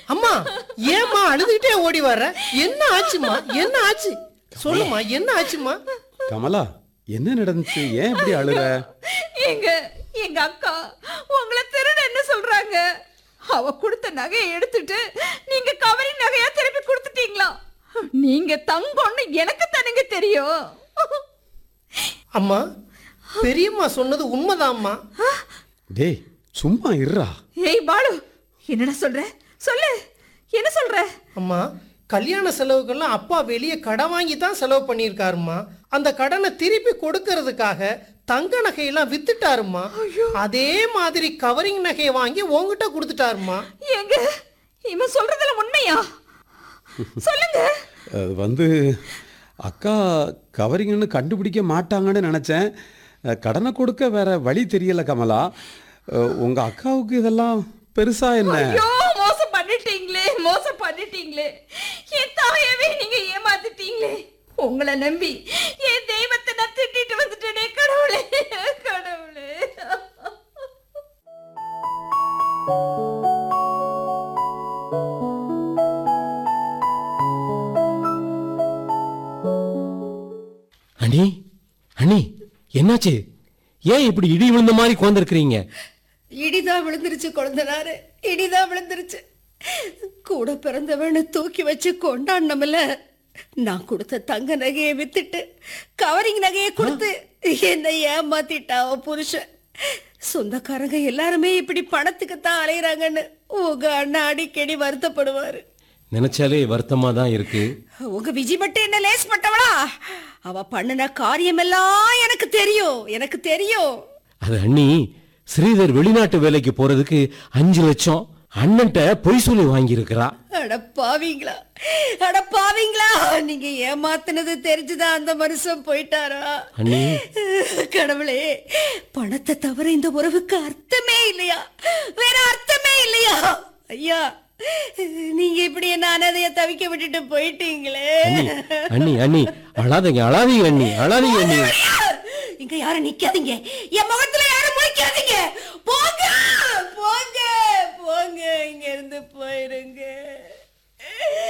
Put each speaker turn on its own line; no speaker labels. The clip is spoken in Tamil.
அம்மா ஏம்மா அழுதுகிட்டே ஓடி வர்ற என்ன ஆச்சுமா என்ன ஆச்சு சொல்லுமா என்ன ஆச்சுமா
கமலா என்ன நடந்துச்சு ஏன் இப்படி அழுற
எங்க எங்க அக்கா உங்களை திருடன்னு சொல்றாங்க அவ கொடுத்த நகையை எடுத்துட்டு நீங்க கவரி நகையா திருப்பி கொடுத்துட்டீங்களா நீங்க தங்கம்னு எனக்கு தானுங்க தெரியும்
அம்மா பெரியம்மா சொன்னது உண்மைதாம்மா
டேய் சும்மா இருடா
ஏய் பாலு என்னடா சொல்ற சொல்லு என்ன சொல்ற
அம்மா கல்யாண செலவுக்கெல்லாம் அப்பா வெளியே கடன் வாங்கி தான் செலவு பண்ணியிருக்காருமா அந்த கடனை திருப்பி கொடுக்கறதுக்காக தங்க நகையெல்லாம் வித்துட்டாருமா அதே மாதிரி கவரிங் நகையை வாங்கி உங்ககிட்ட கொடுத்துட்டாருமா
எங்க இவன் சொல்றதுல உண்மையா சொல்லுங்க
அது வந்து அக்கா கவரிங்கன்னு கண்டுபிடிக்க மாட்டாங்கன்னு நினச்சேன் அஹ், கடனை கொடுக்க வேற வழி தெரியல கமலா அஹ், உங்க அக்காவுக்கு இதெல்லாம் பெருசா என்ன
ஐயோ மோசம் பண்ணிட்டீங்களே மோசம் பண்ணிட்டீங்களே என் தாயவே நீங்க ஏமாத்திட்டீங்களே உங்களை நம்பி என் தெய்வத்தை நான் திட்டிட்டு வந்துட்டேனே கடவுளே கடவுளே
அண்ணி அண்ணி என்னாச்சு ஏன் இப்படி இடி விழுந்த மாதிரி உட்காந்துருக்கிறீங்க
இடிதான் விழுந்துருச்சு குழந்தனாரு இடிதான் விழுந்துருச்சு கூட பிறந்தவனை தூக்கி வச்சு கொண்டாடணும்ல நான் கொடுத்த தங்க நகையை வித்துட்டு கவரிங் நகையை கொடுத்து என்னை ஏமாத்திட்டா அவன் புருஷன் சொந்தக்காரங்க எல்லாருமே இப்படி பணத்துக்கு தான் அலையிறாங்கன்னு உங்க அண்ணா அடிக்கடி வருத்தப்படுவாரு
நினைச்சாலே வருத்தமா தான் இருக்கு
உங்க விஜி மட்டும் என்ன லேஸ் பட்டவளா அவ பண்ணுன காரியமெல்லாம் எனக்கு தெரியும் எனக்கு தெரியும்
அது அண்ணி ஸ்ரீதர் வெளிநாட்டு வேலைக்கு போறதுக்கு அஞ்சு லட்சம் அண்ணன்ட்ட பொய் சொல்லி வாங்கியிருக்கிறா
அட பாவீங்களா அட பாவீங்களா நீங்க ஏமாத்துனது தெரிஞ்சுதான் அந்த மனுஷன் போயிட்டாரா
அண்ணி
கடவுளே பணத்தை தவிர இந்த உறவுக்கு அர்த்தமே இல்லையா வேற அர்த்தமே இல்லையா ஐயா நீங்க இப்படி என்ன அனாதைய தவிக்க விட்டுட்டு போயிட்டீங்களே
அண்ணி அண்ணி அண்ணி அழாதீங்க அழாதீங்க அண்ணி அழாதீங்க அண்ணி
இங்க யாரும் நிக்காதீங்க என் முகத்துல யாரும் முழிக்காதீங்க போங்க போங்க போங்க இங்க இருந்து போயிருங்க